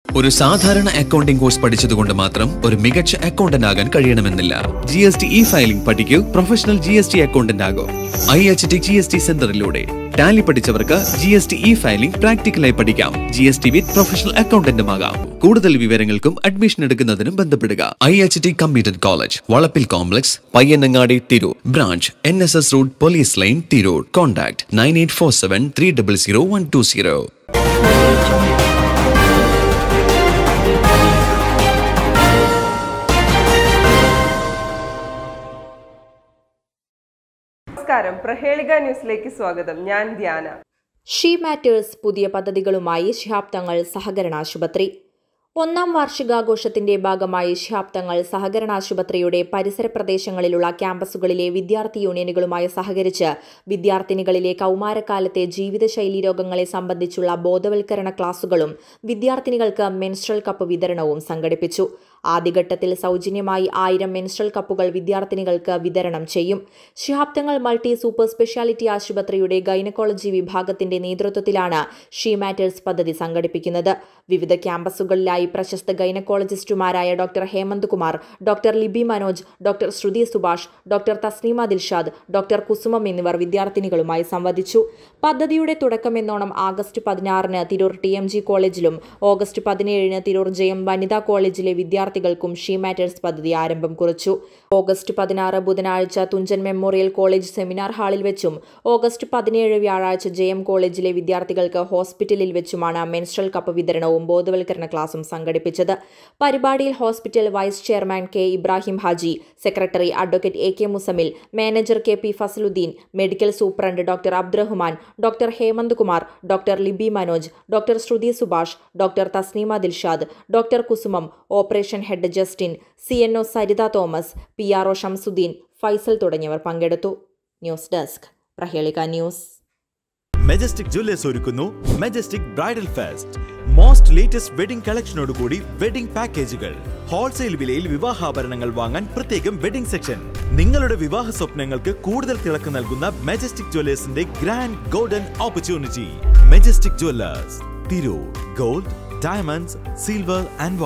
ഒരു സാധാരണ accounting course പഠിച്ചതുകൊണ്ട് മാത്രം ഒരു മികച്ച അക്കൗണ്ടന്റ് ആകാൻ കഴിയണമെന്നില്ല G S T E filing പഠിക്കൂ professional G S T accountant ആകൂ I H T G S T സെന്ററിലൂടെ ടാലി പഠിച്ചവർക്ക് G S T E filing പ്രാക്ടിക്കലായി പഠിക്കാം G S T with professional അക്കൗണ്ടന്റുമാകാം കൂടുതൽ വിവരങ്ങൾക്കും അഡ്മിഷൻ എടുക്കുന്നതിനും ബന്ധപ്പെടുക I H T computer college Valappil complex Payyanangadi Tirur branch N S S road police line Tirur contact nine eight four seven three double zero one two zero നമസ്കാരം പ്രഹേളിക ന്യൂസിലേക്ക് സ്വാഗതം ഞാൻ ധ്യാന ഷീ മാറ്റേഴ്സ് പുതിയ പദ്ധതികളുമായി ശിഹാബ് തങ്ങൾ സഹകരണ ആശുപത്രി ഒന്നാം വാർഷികാഘോഷത്തിന്റെ ഭാഗമായി ശിഹാബ് തങ്ങൾ സഹകരണ ആശുപത്രിയുടെ പരിസര പ്രദേശങ്ങളിലുള്ള ക്യാമ്പസുകളിലെ വിദ്യാർത്ഥി യൂണിയനുകളുമായി സഹകരിച്ച് വിദ്യാർത്ഥിനികളിലെ കൗമാരക്കാലത്തെ ജീവിതശൈലി രോഗങ്ങളെ സംബന്ധിച്ചുള്ള ബോധവൽക്കരണ ക്ലാസുകളും വിദ്യാർത്ഥിനികൾക്ക് മെൻസ്ട്രൽ കപ്പ് വിതരണവും സംഘടിപ്പിച്ചു ആദ്യഘട്ടത്തിൽ സൗജന്യമായി ആയിരം മെൻസ്ട്രൽ കപ്പുകൾ വിദ്യാർത്ഥിനികൾക്ക് വിതരണം ചെയ്യും Shihab Thangal multi super speciality ആശുപത്രിയുടെ ഗൈനക്കോളജി വിഭാഗത്തിന്റെ നേതൃത്വത്തിലാണ് ഷീ മാറ്റേഴ്സ് പദ്ധതി സംഘടിപ്പിക്കുന്നത് വിവിധ ക്യാമ്പസുകളിലായി പ്രശസ്ത ഗൈനക്കോളജിസ്റ്റുമാരായ doctor Hemanth Kumar doctor Libi Manoj doctor Sruthi Subhash doctor Thasneema Dilshad doctor Kusumam എന്നിവർ വിദ്യാർത്ഥിനികളുമായി സംവദിച്ചു പദ്ധതിയുടെ തുടക്കമെന്നോണം ആഗസ്റ്റ് പതിനാറിന് തിരൂർ ടി എം ജി കോളേജിലും ഓഗസ്റ്റ് പതിനേഴിന് തിരൂർ ജയം വനിതാ കോളേജിലെ വിദ്യാർത്ഥികൾക്കും ഷീ മാറ്റേഴ്സ് പദ്ധതി ആരംഭം കുറിച്ചു ഓഗസ്റ്റ് പതിനാറ് ബുധനാഴ്ച തുഞ്ചൻ മെമ്മോറിയൽ കോളേജ് സെമിനാർ ഹാളിൽ വെച്ചും ഓഗസ്റ്റ് പതിനേഴ് വ്യാഴാഴ്ച ജയം കോളേജിലെ വിദ്യാർത്ഥികൾക്ക് ഹോസ്പിറ്റലിൽ വെച്ചുമാണ് മെൻസ്ട്രൽ കപ്പ് വിതരണവും ബോധവൽക്കരണ ക്ലാസും സംഘടിപ്പിച്ചത് പരിപാടിയിൽ hospital vice chairman K Ibrahim Haji secretary advocate A K Musammil manager K P Fasaludheen medical superintendent doctor Abdurahman doctor Hemanth Kumar doctor Libi Manoj doctor Sruthi Subhash doctor Thasneema Dilshad doctor Kusumam operation head Justin C N O Saritha Thomas P R O Shamsuddeen Faisal തുടങ്ങിയവർ പങ്കെടുത്തു news desk Prahelika news Majestic Jewellers ഒരുക്കുന്നു Majestic bridal fest most latest wedding കളക്ഷനോടുകൂടി wedding പാക്കേജുകൾ wholesale വിലയിൽ വിവാഹാഭരണങ്ങൾ വാങ്ങാൻ പ്രത്യേകം wedding section നിങ്ങളുടെ വിവാഹ സ്വപ്നങ്ങൾക്ക് കൂടുതൽ തിളക്കം നൽകുന്ന മെജസ്റ്റിക് ജുവല്ലേഴ്സിന്റെ grand golden opportunity Majestic Jewellers Tirur gold diamonds silver and